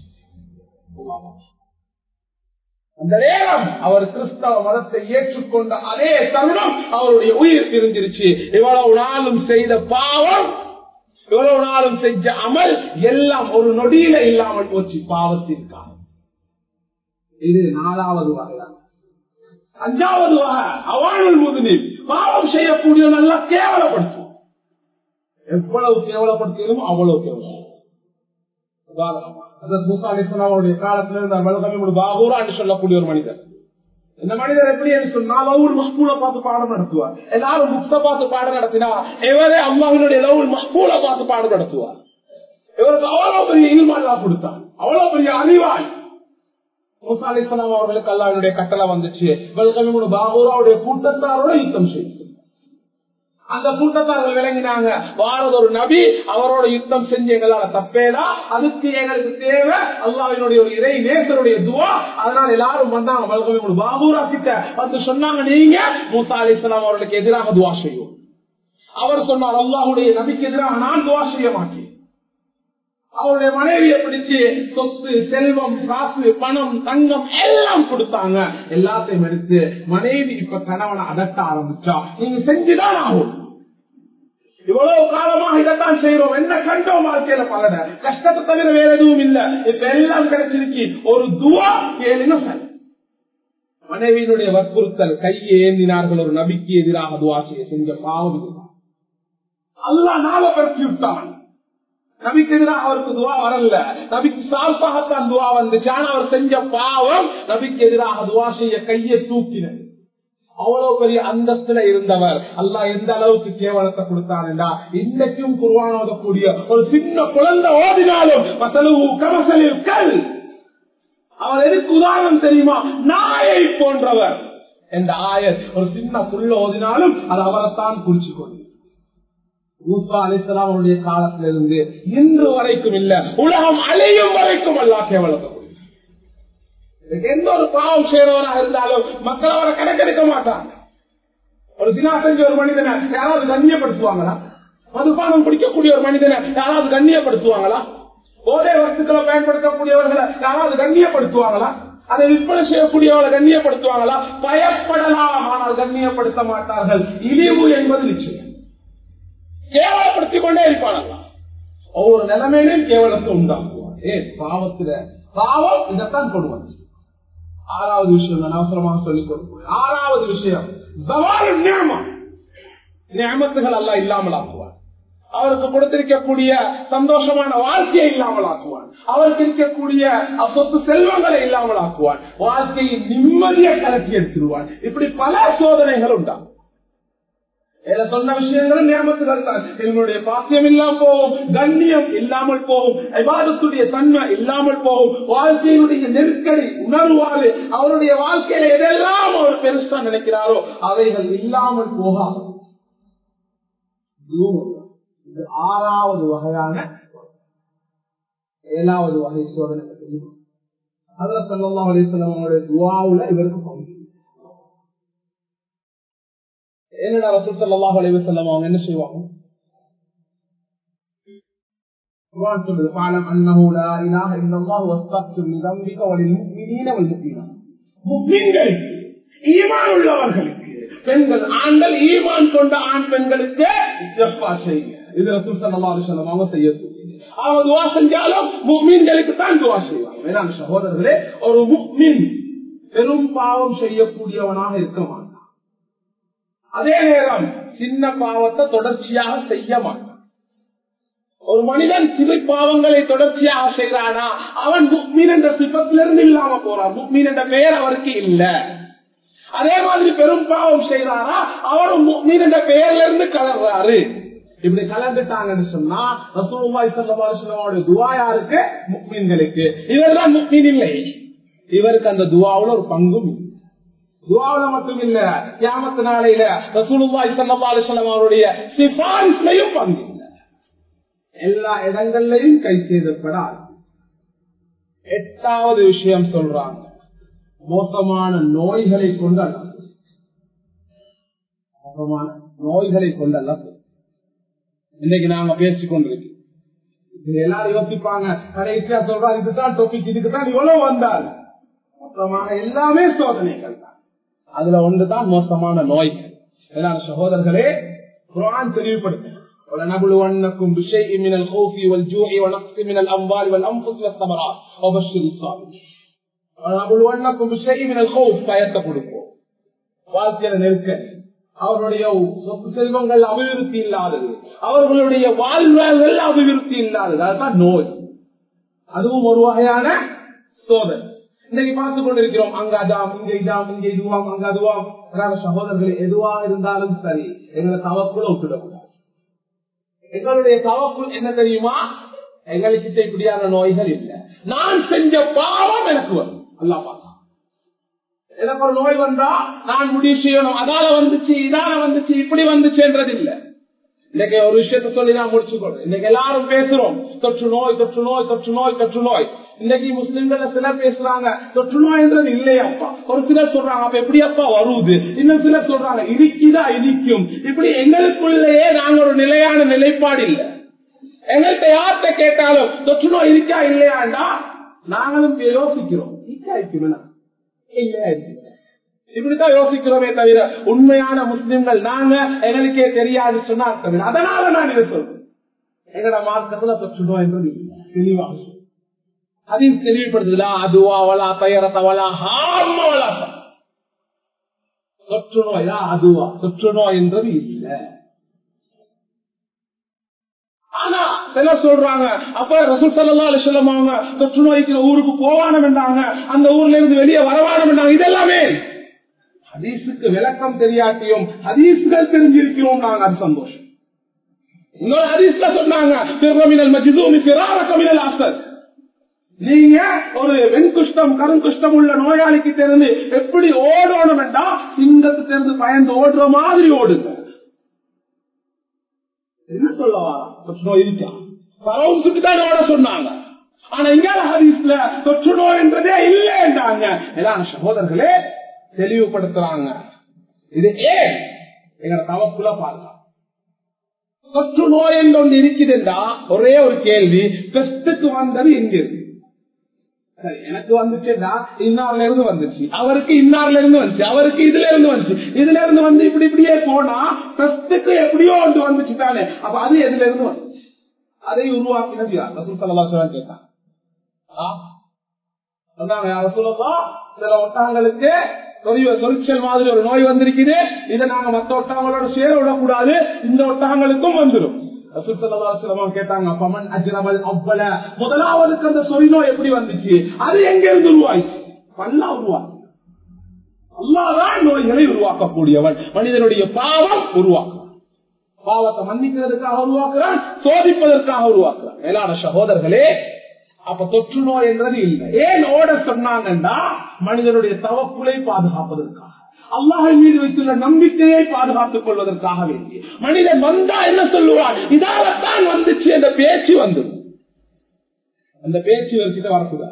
அந்த நேரம் அவர் கிறிஸ்தவ மதத்தை ஏற்றுக்கொண்ட அதே தருணம் அவருடைய உயிர் பிரிஞ்சிருச்சு இவ்வளவு நாளும் செய்த பாவம் இவ்வளவு நாளும் செஞ்ச அமல் எல்லாம் ஒரு நொடியில இல்லாமல் போச்சு பாவத்தின் காலம் இது நாலாவது வகை அஞ்சாவது வகை அவானல் முதலி பாவம் செய்யக்கூடிய நல்லா கேவலப்படுத்தும் எவ்வளவு கேவலப்படுத்தியும் அவ்வளவு கேவலம் உதாரணமா மூசாலிசனாவுடைய காலத்துல இருந்த மெலகமி பாகூரா என்று சொல்லக்கூடிய ஒரு மனிதர் இந்த மனிதர் எப்படி என்று சொன்னால் லவுல் மஹ்பூல பார்த்து பாடம் நடத்துவார் எல்லாரும் முக்த பார்த்து பாடம் நடத்தினா இவரே அம்மாவினுடைய லவுல் மஹ்பூல பார்த்து பாடம் நடத்துவார் இவருக்கு அவ்வளவு பெரிய இல்மாலா கொடுத்தார் அவ்வளவு பெரிய அறிவாய் மூசாலிசலாம் அவர்களுக்கு அல்லாவினுடைய கட்டளை வந்துச்சு வெல்கமி பாகூராவுடைய கூட்டத்தாரோட யுத்தம் செய்து அந்த கூட்டத்தார்கள் விளங்கினாங்க வாரது ஒரு நபி அவரோட யுத்தம் செஞ்சு எங்களால தப்பேதா அதுக்கு எங்களுக்கு தேவை அல்லாவினுடைய ஒரு இறை நேசருடைய துவா அதனால எல்லாரும் வந்தாங்க பல்கமி பாபூரா கிட்ட வந்து சொன்னாங்க நீங்க மூசா அலி இஸ்லாம் அவர்களுக்கு எதிராக துவா செய்யும் அவர் சொன்னார் அல்லாஹுடைய நபிக்கு எதிராக நான் துவா செய்ய மாட்டேன் அவருடைய மனைவியை பிடிச்சு சொத்து செல்வம் காசு பணம் தங்கம் எல்லாம் கொடுத்தாங்க எல்லாத்தையும் எடுத்து மனைவி இப்ப கணவனை அதட்ட ஆரம்பிச்சா நீங்க செஞ்சுதான் ஆகும் இவ்வளவு காலமாக இதைத்தான் செய்யறோம் என்ன கண்டோம் வாழ்க்கையில பலன கஷ்டத்தை தவிர வேற எதுவும் இல்ல இப்ப எல்லாம் கிடைச்சிருக்கு ஒரு துவா கேளுங்க சரி மனைவியினுடைய வற்புறுத்தல் கையை ஏந்தினார்கள் ஒரு நபிக்கு எதிராக துவா செய்ய செஞ்ச பாவம் இதுதான் அல்லா நாள பரப்பி விட்டான் நபிக்கு எதிராக அவருக்கு துவா வரல நபிக்கு சால்பாகத்தான் துவா வந்துச்சு ஆனா அவர் செஞ்ச பாவம் நபிக்கு எதிராக துவா செய்ய கையை தூக்கினது அவ்வளவு பெரிய அந்தஸ்துல இருந்தவர் அல்லாஹ் எந்த அளவுக்கு கேவலத்தை கொடுத்தான்டா இன்னைக்கும் குருவான் ஓதக்கூடிய ஒரு சின்ன குழந்தை ஓதினாலும் மசலு கமசலில் கல் அவர் எதுக்கு உதாரணம் தெரியுமா நாயை போன்றவர் என்ற ஆயர் ஒரு சின்ன புள்ள ஓதினாலும் அது அவரைத்தான் குறிச்சு கொண்டு மூசா அலிஸ்லாம் அவருடைய காலத்திலிருந்து இன்று வரைக்கும் இல்ல உலகம் அழியும் வரைக்கும் அல்லா கேவலத்தை எந்த ஒரு பாவம் செய்யறவராக இருந்தாலும் மக்கள் அவரை கணக்கெடுக்க மாட்டாங்க ஒரு தினா செஞ்ச ஒரு மனிதனை யாராவது கண்ணியப்படுத்துவாங்களா மதுபானம் குடிக்கக்கூடிய ஒரு மனிதனை யாராவது கண்ணியப்படுத்துவாங்களா போதை வஸ்துக்களை பயன்படுத்தக்கூடியவர்களை யாராவது கண்ணியப்படுத்துவாங்களா அதை விற்பனை செய்யக்கூடியவர்களை கண்ணியப்படுத்துவாங்களா பயப்படலாம் ஆனால் கண்ணியப்படுத்த மாட்டார்கள் இழிவு என்பது நிச்சயம் கேவலப்படுத்திக் கொண்டே இருப்பாங்களா ஒவ்வொரு நிலைமையிலும் கேவலத்தை உண்டாக்குவார் ஏ பாவத்துல பாவம் இதைத்தான் கொடுவது ஆறாவது விஷயம் நான் அவசரமாக சொல்லிக் கொடுக்கிறேன் ஆறாவது விஷயம் நியமத்துகள் எல்லாம் இல்லாமல் ஆக்குவார் அவருக்கு கொடுத்திருக்கக்கூடிய சந்தோஷமான வாழ்க்கையை இல்லாமல் ஆக்குவான் அவருக்கு இருக்கக்கூடிய சொத்து செல்வங்களை இல்லாமல் ஆக்குவான் வாழ்க்கையை நிம்மதியை கலக்கி எடுத்துருவான் இப்படி பல சோதனைகள் உண்டாகும் சொன்ன விஷயங்களும் நியமத்துகள் தான் எங்களுடைய பாக்கியம் இல்லாமல் போகும் கண்ணியம் இல்லாமல் போகும் விவாதத்துடைய தன்மை இல்லாமல் போகும் வாழ்க்கையினுடைய நெருக்கடி உணர்வாறு அவருடைய வாழ்க்கையில எதெல்லாம் அவர் பெருசா நினைக்கிறாரோ அவைகள் இல்லாமல் போகாது இது ஆறாவது வகையான ஏழாவது வகை சோதனை தெரியும் அதுல சொல்லலாம் அலிஸ்லாமோட துவாவுல இவருக்கு பங்கு என்னடா ரசூல் சல்லாஹ் அலைவு செல்லம் அவங்க என்ன செய்வாங்க குர்ஆன் சொல்லுது பாலம் அன்னஹு லா இலாஹ இல்லல்லாஹ் வஸ்தக்ஃபிர் லிதம்பிக வலில்முஃமினீன வல்முஃமினாத் முஃமின்கள் ஈமான் உள்ளவர்களுக்கு பெண்கள் ஆண்கள் ஈமான் கொண்ட ஆண் பெண்களுக்கு இஸ்திக்ஃபார் செய்யுங்க இது ரசூல் ஸல்லல்லாஹு அலைஹி வஸல்லம் அவங்க செய்யக்கூடிய அவங்க துவா செஞ்சாலும் முஃமின்களுக்கு தான் துவா செய்வாங்க வேணாம் சகோதரர்களே ஒரு முஃமின் பெரும் பாவம் செய்யக்கூடியவனாக இருக்க மாட்டான் அதே நேரம் சின்ன பாவத்தை தொடர்ச்சியாக செய்ய மாட்டான் ஒரு மனிதன் சிறு பாவங்களை தொடர்ச்சியாக செய்யறானா அவன் முக்மீன் என்ற சிப்பத்திலிருந்து இல்லாம போறான் முக்மீன் என்ற பெயர் அவருக்கு இல்ல அதே மாதிரி பெரும் பாவம் செய்யறாரா அவரும் முக்மீன் என்ற பெயர்ல இருந்து கலர்றாரு இப்படி கலந்துட்டாங்கன்னு சொன்னா ரசூலுல்லாஹி ஸல்லல்லாஹு அலைஹி வஸல்லம் துஆ யாருக்கு முக்மீன்களுக்கு இவர்தான் முக்மீன் இல்லை இவருக்கு அந்த துஆவுல ஒரு பங்கும் இல்லை துவாவில மட்டும் இல்ல கியாமத்து நாளையில ரசூலுல்லாஹி ஸல்லல்லாஹு அலைஹி வஸல்லம் அவருடைய சிபாரிசுலயும் பங்கு இல்ல எல்லா இடங்கள்லயும் கை செய்தப்படாது எட்டாவது விஷயம் சொல்றாங்க மோசமான நோய்களை கொண்டு அல்ல மோசமான நோய்களை கொண்டு அல்ல இன்னைக்கு நாங்க பேசிக் கொண்டிருக்கோம் இது எல்லாரும் யோசிப்பாங்க கடைசியா சொல்றாங்க இதுதான் டொபிக் இதுக்கு தான் இவ்வளவு வந்தால் மொத்தமாக எல்லாமே சோதனைகள் தான் அதுல ஒன்றுதான் மோசமான நோய்கள் ஏன்னா சகோதரர்களே குரான் தெளிவுபடுத்த ولنبلونكم بشيء من الخوف والجوع ونقص من الاموال والانفس والثمرات وبشر الصابرين ولنبلونكم بشيء من الخوف பயத்தை கொடுப்போம் வாழ்க்கையில நெருக்கடி அவருடைய சொத்து செல்வங்கள் அபிவிருத்தி இல்லாதது அவர்களுடைய வாழ்வாள்கள் அபிவிருத்தி இல்லாதது அதுதான் நோய் அதுவும் ஒரு வகையான சோதனை இன்னைக்கு பார்த்து கொண்டிருக்கிறோம் அங்க அதாம் இங்க இதாம் இங்க இதுவாம் அங்க அதுவாம் சகோதரர்கள் எதுவா இருந்தாலும் சரி எங்களை தவக்குள்ள விட்டுடக்கூடாது எங்களுடைய தவக்குள் என்ன தெரியுமா எங்களுக்கு இப்படியான நோய்கள் இல்லை நான் செஞ்ச பாவம் எனக்கு வரும் அல்லா பார்த்தா எனக்கு ஒரு நோய் வந்தா நான் முடிவு செய்யணும் அதால வந்துச்சு இதால வந்துச்சு இப்படி வந்துச்சுன்றது இல்லை இன்னைக்கு ஒரு விஷயத்த சொல்லி நான் முடிச்சுக்கொள்றேன் இன்னைக்கு எல்லாரும் பேசுறோம் தொற்று நோய் தொற்று நோய் தொற்று நோய் தொற்று நோய் இன்னைக்கு முஸ்லிம்கள் சிலர் பேசுறாங்க தொற்று நோய்ன்றது இல்லையாப்பா ஒரு சிலர் சொல்றாங்க அப்ப எப்படியப்பா வருவது இன்னும் சிலர் சொல்றாங்க இடிக்குதா இடிக்கும் இப்படி எங்களுக்குள்ளேயே நாங்க ஒரு நிலையான நிலைப்பாடு இல்லை எங்கள்கிட்ட யார்கிட்ட கேட்டாலும் தொற்று நோய் இருக்கா இல்லையாண்டா நாங்களும் யோசிக்கிறோம் இல்லையா இப்படித்தான் யோசிக்கிறோமே தவிர உண்மையான முஸ்லிம்கள் நாங்க எங்களுக்கே தெரியாது சொன்னா அர்த்தம் அதனால நான் இதை சொல்றேன் எங்கட மார்க்கத்துல தொற்று நோய் என்பது தெளிவாக அதையும் தெளிவுபடுத்துதலா அதுவா அவளா தயரத்தவளா ஹார்மவளா தொற்று நோயா அதுவா தொற்று நோய் என்றது இல்லை ஆனா சில சொல்றாங்க அப்ப ரசூல் சல்லா அலிஸ்லாம் அவங்க தொற்று நோய்க்கு ஊருக்கு போவானம் என்றாங்க அந்த ஊர்ல இருந்து வெளியே வரவானம் என்றாங்க இதெல்லாமே ஹதீஸுக்கு விளக்கம் தெரியாட்டியும் ஹதீஸ்கள் தெரிஞ்சிருக்கிறோம் நாங்க அது சந்தோஷம் இன்னொரு ஹதீஸ்ல சொன்னாங்க பிறமினல் மஜ்தூமி பிராரக மினல் அசத் நீங்க ஒரு வெண்குஷ்டம் கருங்குஷ்டம் உள்ள நோயாளிக்கு தெரிந்து எப்படி ஓடணும் என்றா சிங்கத்து தெரிந்து பயந்து ஓடுற மாதிரி ஓடுங்க என்ன சொல்லவா தொற்று நோய் இருக்கா பரவுக்கு தான் ஓட சொன்னாங்க ஆனா இங்க ஹதீஸ்ல தொற்று நோய் என்றதே இல்லைன்றாங்க எல்லாம் சகோதரர்களே தெளிவுபடுத்துறாங்க இது ஏன் எங்க தவக்குள்ள பாருங்க தொற்று நோய் என்று ஒன்று இருக்குதுன்றா ஒரே ஒரு கேள்வி பெஸ்டுக்கு வந்தது எங்க இருக்கு சரி எனக்கு வந்துச்சுடா இன்னார்ல இருந்து வந்துச்சு அவருக்கு இன்னார்ல இருந்து வந்துச்சு அவருக்கு இதுல இருந்து வந்துச்சு இதுல இருந்து வந்து இப்படி இப்படியே போனா பெஸ்டுக்கு எப்படியோ ஒன்று வந்துச்சு தானே அப்ப அது எதுல இருந்து வந்துச்சு அதை உருவாக்கினது யார் ரசூல் ஸல்லல்லாஹு அலைஹி வஸல்லம் கேட்டாங்க ஆ? சொன்னாங்க யார் ரசூலுல்லாஹ் சில ஒட்டகங்களுக்கு சொறி- சொரிச்சல் மாதிரி ஒரு நோய் வந்திருக்குது இதை நாங்க மத்த ஒட்டகங்களோட சேர விடக்கூடாது இந்த ஒட்டகங்களுக்கும் வந்துடும் ரசூல் ஸல்லல்லாஹு அலைஹி வஸல்லம் கேட்டாங்க பமன் அஜ்ரமல் அவ்வள முதலாவதுக்கு அந்த சொறி நோய் எப்படி வந்துச்சு அது எங்க இருந்து உருவாயிச்சு பல்லா உருவாக்கு அல்லாதான் நோய்களை உருவாக்கக்கூடியவன் மனிதனுடைய பாவம் உருவாக்குவான் பாவத்தை மன்னிக்கிறதுக்காக உருவாக்குறான் சோதிப்பதற்காக உருவாக்குறான் மேலான சகோதரர்களே அப்ப தொற்று நோய் என்றது இல்லை ஏன் ஓட சொன்னாங்கன்னா மனிதனுடைய தவக்குலை பாதுகாப்பதற்காக அல்லாஹ் மீது வைத்துள்ள நம்பிக்கையை பாதுகாத்துக் கொள்வதற்காக வேண்டி மனிதன் வந்தா என்ன சொல்லுவான் இதாலத்தான் வந்துச்சு என்ற பேச்சு வந்துடும் அந்த பேச்சு இவர்கிட்ட வரக்கூடாது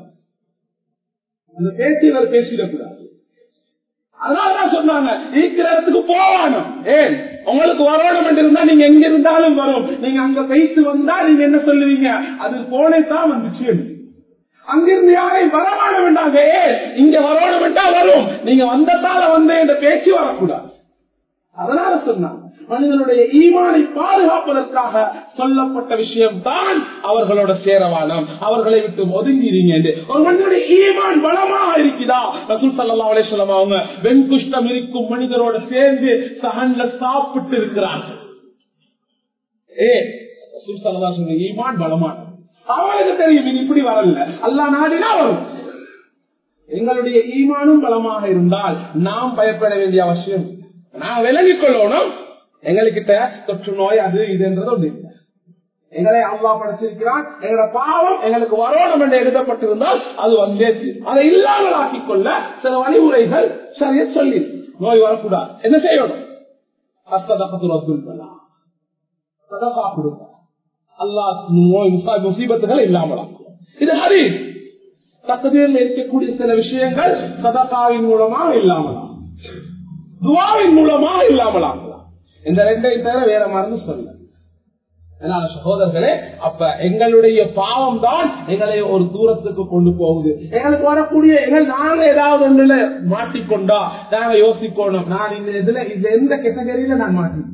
அந்த பேச்சு இவர் பேசிடக்கூடாது அதனாலதான் சொன்னாங்க இருக்கிற இடத்துக்கு போவானும் ஏன் உங்களுக்கு வரணும் என்று இருந்தா நீங்க எங்க இருந்தாலும் வரும் நீங்க அங்க பேசி வந்தா நீங்க என்ன சொல்லுவீங்க அது போனே தான் வந்துச்சு அங்கிருந்து யாரையும் வரவான வேண்டாங்க ஏன் இங்க வரணும் வேண்டா வரும் நீங்க வந்ததால வந்து இந்த பேச்சு வரக்கூடாது அதனால சொன்னாங்க மனிதனுடைய ஈமானை பாதுகாப்பதற்காக சொல்லப்பட்ட விஷயம் தான் அவர்களோட சேரவானம் அவர்களை விட்டு ஒதுங்கிறீங்க என்று ஒரு மனிதனுடைய ஈமான் பலமாக இருக்குதா ரசூல் சல்லா அலிஸ்லாம் அவங்க வெண்குஷ்டம் இருக்கும் மனிதரோட சேர்ந்து சகன்ல சாப்பிட்டு இருக்கிறார்கள் ஏ ரசூல் சல்லா சொல்ற ஈமான் பலமான அவனுக்கு தெரியும் இது இப்படி வரல அல்லா நாடினா வரும் எங்களுடைய ஈமானும் பலமாக இருந்தால் நாம் பயப்பட வேண்டிய அவசியம் இல்லை. நான் விலகிக் கொள்ளணும் எங்ககிட்ட தொற்று நோய் அது இதுன்றது ஒன்று இல்லை எங்களை அவ்வா படைச்சிருக்கிறான் எங்களோட பாவம் எங்களுக்கு வரணும் என்று எழுதப்பட்டிருந்தால் அது வந்தே தீரும் அதை இல்லாமல் ஆக்கிக் கொள்ள சில வழிமுறைகள் சரியா சொல்லி நோய் வரக்கூடாது என்ன செய்யணும் அஸ்ததகத்துலா சதகா கொடுங்க அல்லாஹ் நோய் முசா- முசீபத்துகள் இல்லாமலாக்கும் இது ஹரி தக்கதியில் இருக்கக்கூடிய சில விஷயங்கள் சதகாவின் மூலமாக இல்லாமலாம் துவாவின் மூலமாக இல்லாமலாக்கலாம் இந்த ரெண்டையும் தவிர வேற மருந்து சொல்ல அதனால சகோதரர்களே அப்ப எங்களுடைய பாவம் தான் எங்களை ஒரு தூரத்துக்கு கொண்டு போகுது எங்களுக்கு வரக்கூடிய எங்கள் நாங்க ஏதாவது ஒன்றுல மாட்டிக்கொண்டா நாங்க யோசிக்கணும் நான் இந்த இதுல இந்த எந்த கேட்டகரியில நான் மாட்டேன்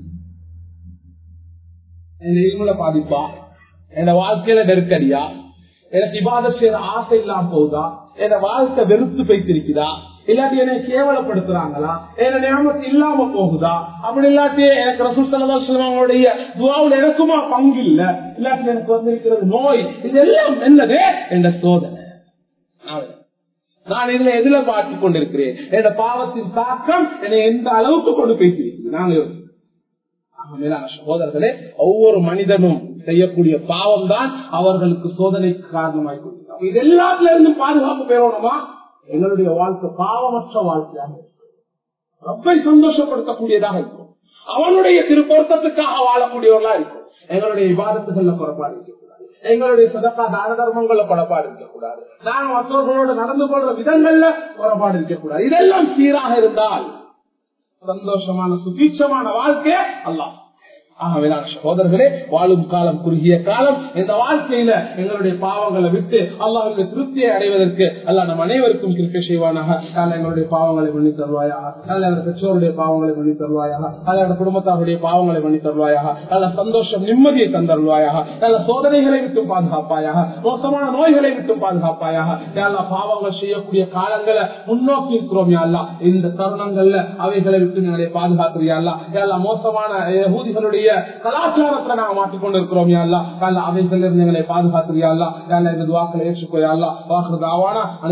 என் இருமுல பாதிப்பா என் வாழ்க்கையில நெருக்கடியா எனக்கு இபாத செய்யற ஆசை இல்லாம போகுதா என் வாழ்க்கை வெறுத்து போய்த்திருக்குதா இல்லாட்டி என்னை கேவலப்படுத்துறாங்களா என்ன நியமத்து இல்லாம போகுதா அப்படி இல்லாட்டி எனக்கு ரசூல் சல்லா அவங்களுடைய துவாவுல எனக்குமா பங்கு இல்ல இல்லாட்டி எனக்கு வந்திருக்கிறது நோய் இதெல்லாம் என்னது என்ற சோதனை நான் நான் இதுல எதுல மாட்டிக் கொண்டிருக்கிறேன் என் பாவத்தின் தாக்கம் என்னை எந்த அளவுக்கு கொண்டு போய்த்திருக்கிறது நாங்க யோசிக்கிறோம். ஆக மேலான சகோதரர்களே ஒவ்வொரு மனிதனும் செய்யக்கூடிய பாவம் தான் அவர்களுக்கு சோதனைக்கு காரணமாய் கொடுக்கிறது இது எல்லாத்துல இருந்து பாதுகாப்பு பெறணுமா எங்களுடைய வாழ்க்கை பாவமற்ற வாழ்க்கையாக இருக்கும் ரப்பை சந்தோஷப்படுத்தக்கூடியதாக இருக்கும் அவனுடைய திருப்பொருத்தத்துக்காக வாழக்கூடியவர்களா இருக்கும் எங்களுடைய விவாதத்துகள்ல குறைபாடு இருக்கக்கூடாது எங்களுடைய சதக்கா தான தர்மங்கள்ல குறைபாடு இருக்கக்கூடாது நாங்க மற்றவர்களோட நடந்து கொள்ற விதங்கள்ல குறைபாடு இருக்கக்கூடாது இதெல்லாம் சீராக இருந்தால் சந்தோஷமான சுபீட்சமான வாழ்க்கை அல்லாஹ் ஆகவே நான் சகோதரர்களே வாழும் காலம் குறுகிய காலம் இந்த வாழ்க்கையில எங்களுடைய பாவங்களை விட்டு அல்லாஹுடைய திருப்தியை அடைவதற்கு அல்லாஹ் நம் அனைவருக்கும் கிருப்பை செய்வானாக அல்ல எங்களுடைய பாவங்களை பண்ணி தருவாயாக அல்ல எங்கள் பெற்றோருடைய பாவங்களை பண்ணி தருவாயாக அல்ல எங்கள் குடும்பத்தாருடைய பாவங்களை பண்ணி தருவாயாக அல்ல சந்தோஷம் நிம்மதியை தந்தருவாயாக நல்ல சோதனைகளை விட்டு பாதுகாப்பாயாக மோசமான நோய்களை விட்டு பாதுகாப்பாயாக எல்லா பாவங்கள் செய்யக்கூடிய காலங்களை முன்னோக்கி இருக்கிறோம் யாழ்லா இந்த தருணங்கள்ல அவைகளை விட்டு எங்களை பாதுகாக்கிறியா எல்லா மோசமான யகூதிகளுடைய கலாச்சாரத்தை நாங்க மாற்றிக்கொண்டு இருக்கிறோம் யாழ்லா அவைகள் இருந்து எங்களை பாதுகாக்கிறியா இந்த துவாக்களை ஏற்றுக்கோயா வாக்குறது ஆவானா